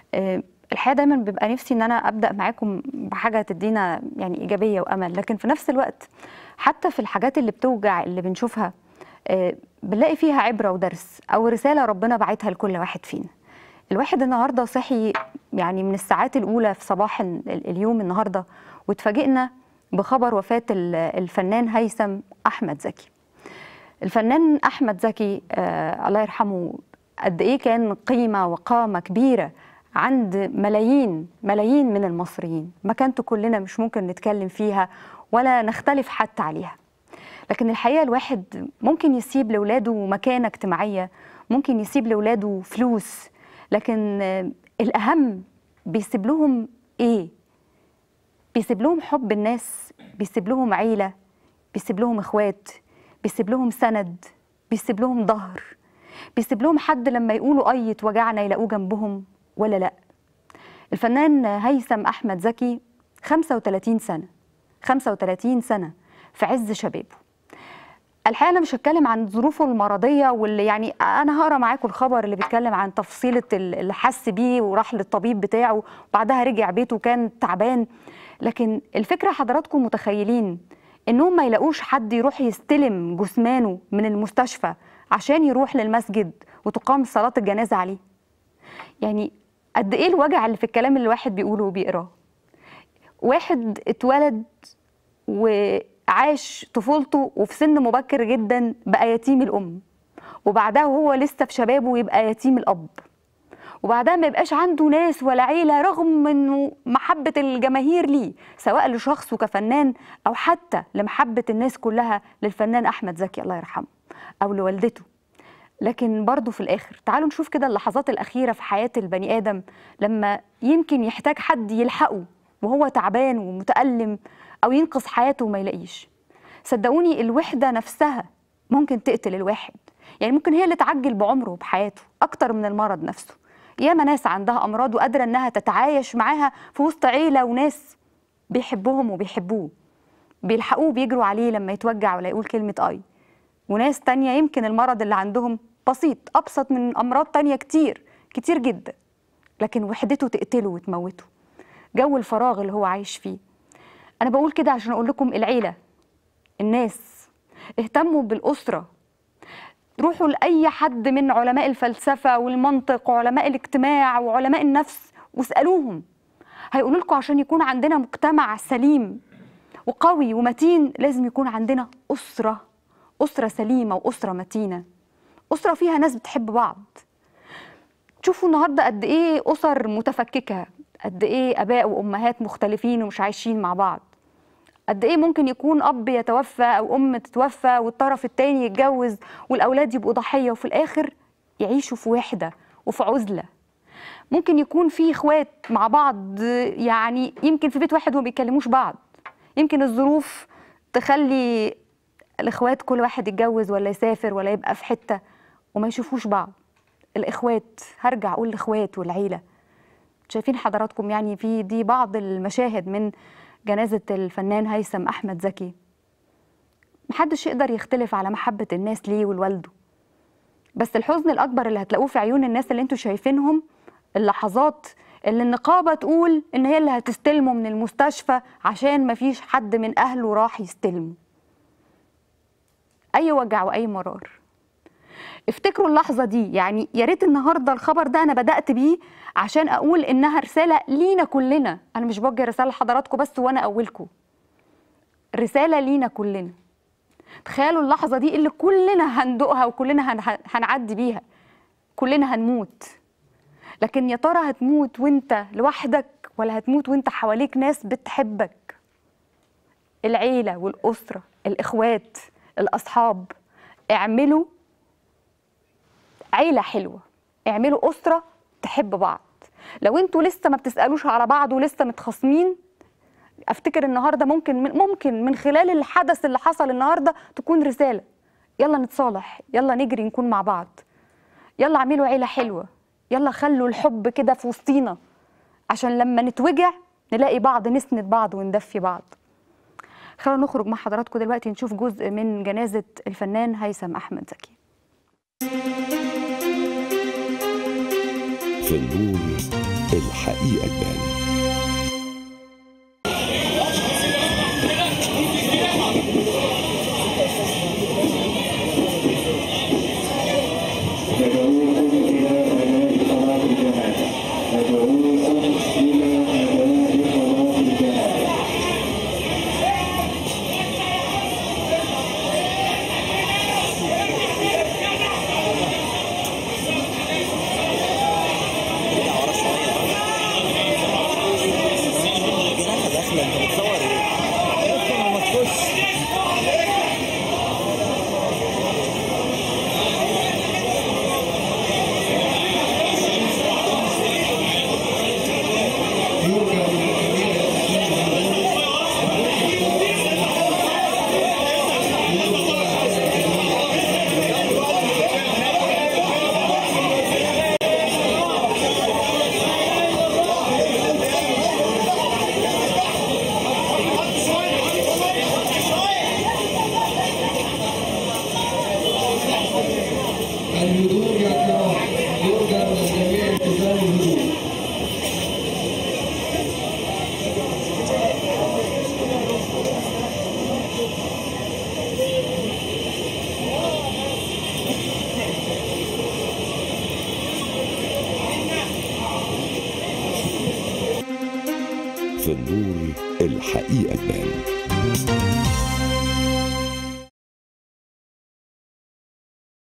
آه، الحقيقه دايما بيبقى نفسي ان انا ابدا معاكم بحاجه تدينا يعني ايجابيه وامل لكن في نفس الوقت حتى في الحاجات اللي بتوجع اللي بنشوفها آه، بنلاقي فيها عبره ودرس او رساله ربنا بعتها لكل واحد فينا الواحد النهارده صحي يعني من الساعات الاولى في صباح ال- اليوم النهارده واتفاجئنا بخبر وفاه ال- الفنان هيثم احمد زكي الفنان احمد زكي آه الله يرحمه قد ايه كان قيمه وقامه كبيره عند ملايين ملايين من المصريين مكانته كلنا مش ممكن نتكلم فيها ولا نختلف حتى عليها لكن الحقيقه الواحد ممكن يسيب لاولاده مكانه اجتماعيه ممكن يسيب لاولاده فلوس لكن آه، الاهم بيسيب لهم ايه بيسيب لهم حب الناس بيسيب لهم عيله بيسيب لهم اخوات بيسيب لهم سند بيسيب لهم ظهر بيسيب لهم حد لما يقولوا اي اتوجعنا يلاقوه جنبهم ولا لا الفنان هيثم احمد زكي 35 سنه 35 سنه في عز شبابه الحقيقه انا مش هتكلم عن ظروفه المرضيه واللي يعني انا هقرا معاكم الخبر اللي بيتكلم عن تفصيله ال- اللي حس بيه وراح للطبيب بتاعه وبعدها رجع بيته كان تعبان لكن الفكره حضراتكم متخيلين انهم ما يلاقوش حد يروح يستلم جثمانه من المستشفى عشان يروح للمسجد وتقام صلاه الجنازه عليه يعني قد ايه الوجع اللي في الكلام اللي الواحد بيقوله وبيقراه واحد اتولد وعاش طفولته وفي سن مبكر جدا بقى يتيم الام وبعدها وهو لسه في شبابه يبقى يتيم الاب وبعدها ما يبقاش عنده ناس ولا عيله رغم انه محبه الجماهير ليه سواء لشخصه كفنان او حتى لمحبه الناس كلها للفنان احمد زكي الله يرحمه او لوالدته لكن برضه في الاخر تعالوا نشوف كده اللحظات الاخيره في حياه البني ادم لما يمكن يحتاج حد يلحقه وهو تعبان ومتالم او ينقذ حياته وما يلاقيش صدقوني الوحده نفسها ممكن تقتل الواحد يعني ممكن هي اللي تعجل بعمره وبحياته اكتر من المرض نفسه ياما ناس عندها امراض وقادره انها تتعايش معاها في وسط عيله وناس بيحبوهم وبيحبوه بيلحقوه بيجروا عليه لما يتوجع ولا يقول كلمه اي وناس تانية يمكن المرض اللي عندهم بسيط أبسط من أمراض تانية كتير كتير جدا لكن وحدته تقتله وتموته جو الفراغ اللي هو عايش فيه أنا بقول كده عشان أقول لكم العيلة الناس اهتموا بالأسرة روحوا لأي حد من علماء الفلسفة والمنطق وعلماء الاجتماع وعلماء النفس واسألوهم هيقولوا لكم عشان يكون عندنا مجتمع سليم وقوي ومتين لازم يكون عندنا أسرة أسرة سليمة وأسرة متينة أسرة فيها ناس بتحب بعض تشوفوا النهاردة قد إيه أسر متفككة قد إيه آباء وأمهات مختلفين ومش عايشين مع بعض قد إيه ممكن يكون أب يتوفى أو أم تتوفى والطرف التاني يتجوز والأولاد يبقوا ضحية وفي الآخر يعيشوا في وحدة وفي عزلة ممكن يكون في اخوات مع بعض يعني يمكن في بيت واحد وما بيكلموش بعض يمكن الظروف تخلي الاخوات كل واحد يتجوز ولا يسافر ولا يبقى في حته وما يشوفوش بعض الاخوات هرجع اقول الاخوات والعيله شايفين حضراتكم يعني في دي بعض المشاهد من جنازه الفنان هيثم احمد زكي محدش يقدر يختلف على محبه الناس ليه ولوالده بس الحزن الاكبر اللي هتلاقوه في عيون الناس اللي انتوا شايفينهم اللحظات اللي النقابه تقول ان هي اللي هتستلمه من المستشفى عشان مفيش حد من اهله راح يستلمه اي وجع واي مرار افتكروا اللحظه دي يعني يا ريت النهارده الخبر ده انا بدات بيه عشان اقول انها رساله لينا كلنا انا مش بوجه رساله لحضراتكم بس وانا اولكم رساله لينا كلنا تخيلوا اللحظه دي اللي كلنا هندوقها وكلنا هن- هنعدي بيها كلنا هنموت لكن يا ترى هتموت وانت لوحدك ولا هتموت وانت حواليك ناس بتحبك العيله والاسره الاخوات الاصحاب اعملوا عيله حلوه اعملوا اسره تحب بعض لو انتوا لسه ما بتسالوش على بعض ولسه متخاصمين افتكر النهارده ممكن من ممكن من خلال الحدث اللي حصل النهارده تكون رساله يلا نتصالح يلا نجري نكون مع بعض يلا اعملوا عيله حلوه يلا خلوا الحب كده في وسطينا عشان لما نتوجع نلاقي بعض نسند بعض وندفي بعض خلونا نخرج مع حضراتكم دلوقتي نشوف جزء من جنازة الفنان هيثم أحمد زكي في النور الحقيقة تبان ندعوكم إلى أداء صلاة الجماعة ندعوكم إلى أداء صلاة الجماعة جناحة داخلة انت بتصور ايه؟ ادخل وما تخش الهدوء يا كرام يرجى من الجميع التزام الهدوء في النور الحقيقة تبان